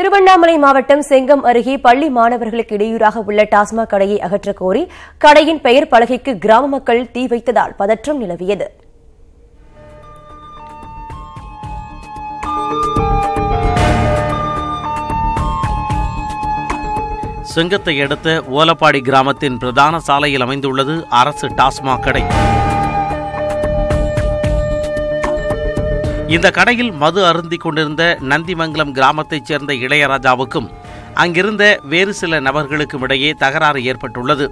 திருவண்ணாமலை மாவட்டம் செங்கம் அருகே பள்ளி மாணவர்களுக்கு இடையூறாக உள்ள டாஸ்மாக் கடையை அகற்றக் கோரி கடையின் பெயர் பலகைக்கு கிராம மக்கள் தீ வைத்ததால் பதற்றம் நிலவியது செங்கத்தை அடுத்த ஓலப்பாடி கிராமத்தின் பிரதான சாலையில் அமைந்துள்ளது அரசு டாஸ்மாக் கடை இந்த கடையில் மது அருந்திக் கொண்டிருந்த நந்திமங்கலம் கிராமத்தைச் சேர்ந்த இளையராஜாவுக்கும் அங்கிருந்த வேறு சில நபர்களுக்கும் இடையே தகராறு ஏற்பட்டுள்ளது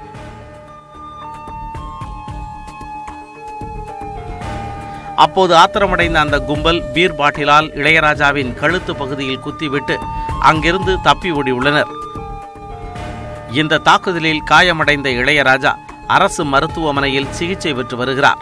அப்போது ஆத்திரமடைந்த அந்த கும்பல் பீர் பாட்டிலால் இளையராஜாவின் கழுத்து பகுதியில் குத்திவிட்டு அங்கிருந்து தப்பி ஓடியுள்ளனர் இந்த தாக்குதலில் காயமடைந்த இளையராஜா அரசு மருத்துவமனையில் சிகிச்சை பெற்று வருகிறார்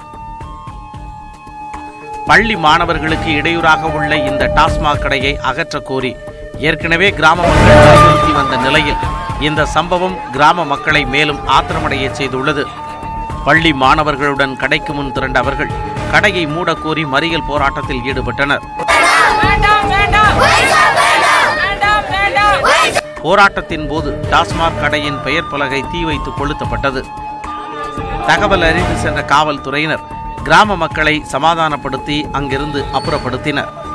பள்ளி மாணவர்களுக்கு இடையூறாக உள்ள இந்த டாஸ்மாக் கடையை அகற்றக் கோரி ஏற்கனவே கிராம மக்கள் வலியுறுத்தி வந்த நிலையில் இந்த சம்பவம் கிராம மக்களை மேலும் ஆத்திரமடைய செய்துள்ளது பள்ளி மாணவர்களுடன் கடைக்கு முன் திரண்ட அவர்கள் கடையை மூடக்கோரி மறியல் போராட்டத்தில் ஈடுபட்டனர் வேண்டாம் வேண்டாம் வேண்டாம் வேண்டாம் போராட்டத்தின் போது டாஸ்மாக் கடையின் பெயர் பலகை தீ வைத்து கொளுத்தப்பட்டது தகவல் அறிந்து சென்ற காவல்துறையினர் கிராம மக்களை சமாதானப்படுத்தி அங்கிருந்து அப்புறப்படுத்தினர்